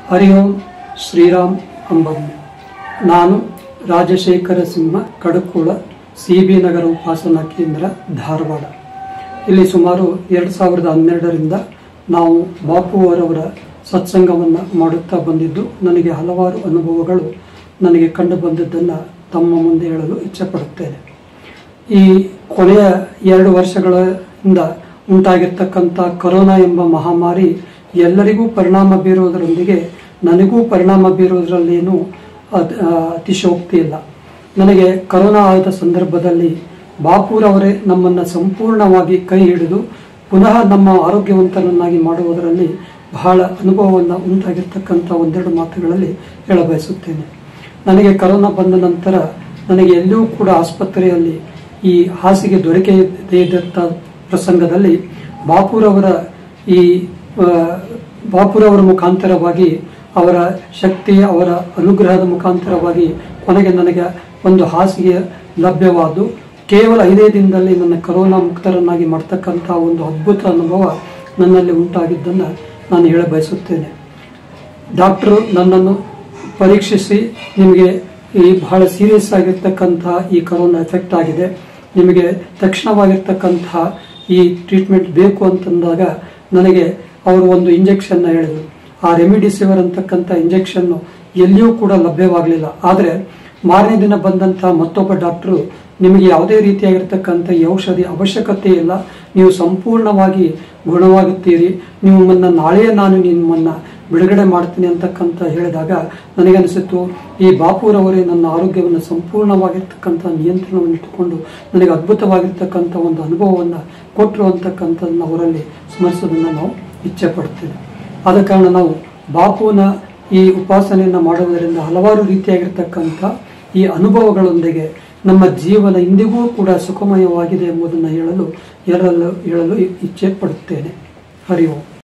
ಹರಿ ಓಂ ಶ್ರೀರಾಮ್ ಅಂಬಂ ನಾನು Rajashekhara Simha Kadakula C B Nagara ಉಪಾಸನಾ ಕೇಂದ್ರ ಧಾರವಾಡ ಇಲ್ಲಿ ಸುಮಾರು ಎರಡು ಸಾವಿರದ ಹನ್ನೆರಡರಿಂದ ನಾವು ಬಾಪು ಅವರವರ ಸತ್ಸಂಗವನ್ನು ಮಾಡುತ್ತಾ ಬಂದಿದ್ದು ನನಗೆ ಹಲವಾರು ಅನುಭವಗಳು ನನಗೆ ಕಂಡು ಬಂದದ್ದನ್ನು ತಮ್ಮ ಮುಂದೆ ಹೇಳಲು ಇಚ್ಛೆಪಡುತ್ತೇನೆ ಈ ಕೊನೆಯ ಎರಡು ವರ್ಷಗಳಿಂದ ಉಂಟಾಗಿರ್ತಕ್ಕಂಥ ಕೊರೋನಾ ಎಂಬ ಮಹಾಮಾರಿ ಎಲ್ಲರಿಗೂ ಪರಿಣಾಮ ಬೀರುವುದರೊಂದಿಗೆ ನನಗೂ ಪರಿಣಾಮ ಬೀರುವುದರಲ್ಲೇನು ಅದ್- ಆ, ಅತಿಶಯೋಕ್ತಿ ಇಲ್ಲ ನನಗೆ ಕರೋನಾ ಆದ ಸಂದರ್ಭದಲ್ಲಿ ಬಾಪೂರವರೇ ನಮ್ಮನ್ನು ಸಂಪೂರ್ಣವಾಗಿ ಕೈ ಹಿಡಿದು ಪುನಃ ನಮ್ಮ ಆರೋಗ್ಯವಂತರನ್ನಾಗಿ ಮಾಡುವುದರಲ್ಲಿ ಬಹಳ ಅನುಭವವನ್ನು ಉಂಟಾಗಿರ್ತಕ್ಕಂಥ ಒಂದೆರಡು ಮಾತುಗಳಲ್ಲಿ ಹೇಳಬಯಸುತ್ತೇನೆ ನನಗೆ ಕರೋನಾ ಬಂದ ನಂತರ ನನಗೆ ಎಲ್ಲೂ ಕೂಡ ಆಸ್ಪತ್ರೆಯಲ್ಲಿ ಈ ಹಾಸಿಗೆ ದೊರಕದೇ ಇದ್ದಂಥ ಪ್ರಸಂಗದಲ್ಲಿ ಬಾಪೂರವರ ಈ ಆ, ಬಾಪೂರವರ ಮುಖಾಂತರವಾಗಿ ಅವರ ಶಕ್ತಿ ಅವರ ಅನುಗ್ರಹದ ಮುಖಾಂತರವಾಗಿ ಕೊನೆಗೆ ನನಗೆ ಒಂದು ಹಾಸಿಗೆ ಲಭ್ಯವಾದ್ದು ಕೇವಲ ಐದೇ ದಿನದಲ್ಲಿ ನನ್ನ ಕರೋನಾ ಮುಕ್ತರನ್ನಾಗಿ ಮಾಡ್ತಕ್ಕಂಥ ಒಂದು ಅದ್ಭುತ ಅನುಭವ ನನ್ನಲ್ಲಿ ಉಂಟಾಗಿದ್ದನ್ನು ನಾನು ಹೇಳ ಬಯಸುತ್ತೇನೆ ಡಾಕ್ಟರು ನನ್ನನ್ನು ಪರೀಕ್ಷಿಸಿ ನಿಮಗೆ ಈ ಬಹಳ ಸೀರಿಯಸ್ ಆಗಿರ್ತಕ್ಕಂಥ ಈ ಕರೋನಾ ಎಫೆಕ್ಟ್ ಆಗಿದೆ ನಿಮಗೆ ತಕ್ಷಣವಾಗಿರ್ತಕ್ಕಂಥ ಈ ಟ್ರೀಟ್ಮೆಂಟ್ ಬೇಕು ಅಂತಂದಾಗ ನನಗೆ ಅವರು ಒಂದು ಇಂಜೆಕ್ಷನ್ನ ಹೇಳಿದರು ಆ ರೆಮಿಡಿಸಿವರ್ ಅಂತಕ್ಕಂಥ ಇಂಜೆಕ್ಷನ್ನು ಎಲ್ಲಿಯೂ ಕೂಡ ಲಭ್ಯವಾಗಲಿಲ್ಲ ಆದರೆ ಮಾರನೇ ದಿನ ಬಂದಂಥ ಮತ್ತೊಬ್ಬ ಡಾಕ್ಟರು ನಿಮಗೆ ಯಾವುದೇ ರೀತಿಯಾಗಿರ್ತಕ್ಕಂಥ ಈ ಔಷಧಿ ಅವಶ್ಯಕತೆ ಇಲ್ಲ ನೀವು ಸಂಪೂರ್ಣವಾಗಿ ಗುಣವಾಗುತ್ತೀರಿ ನಿಮ್ಮನ್ನ ನಾಳೆಯೇ ನಾನು ನಿಮ್ಮನ್ನ ಬಿಡುಗಡೆ ಮಾಡ್ತೀನಿ ಅಂತಕ್ಕಂಥ ಹೇಳಿದಾಗ ನನಗನಿಸಿತು ಈ ಬಾಪೂರವರೇ ನನ್ನ ಆರೋಗ್ಯವನ್ನು ಸಂಪೂರ್ಣವಾಗಿರ್ತಕ್ಕಂಥ ನಿಯಂತ್ರಣವನ್ನು ಇಟ್ಟುಕೊಂಡು ನನಗೆ ಅದ್ಭುತವಾಗಿರ್ತಕ್ಕಂಥ ಒಂದು ಅನುಭವವನ್ನು ಕೊಟ್ಟರು ಅಂತಕ್ಕಂಥದ್ದನ್ನು ಅವರಲ್ಲಿ ಸ್ಮರಿಸೋದನ್ನು ನಾವು ಇಚ್ಛೆ ಪಡ್ತೇವೆ ಆದ ಕಾರಣ ನಾವು ಬಾಪುನ ಈ ಉಪಾಸನೆಯನ್ನು ಮಾಡುವುದರಿಂದ ಹಲವಾರು ರೀತಿಯಾಗಿರ್ತಕ್ಕಂಥ ಈ ಅನುಭವಗಳೊಂದಿಗೆ ನಮ್ಮ ಜೀವನ ಇಂದಿಗೂ ಕೂಡ ಸುಖಮಯವಾಗಿದೆ ಎಂಬುದನ್ನು ಹೇಳಲು ಹೇಳಲು ಹೇಳಲು ಇಚ್ಛೆ ಪಡುತ್ತೇನೆ ಹರಿ ಓಂ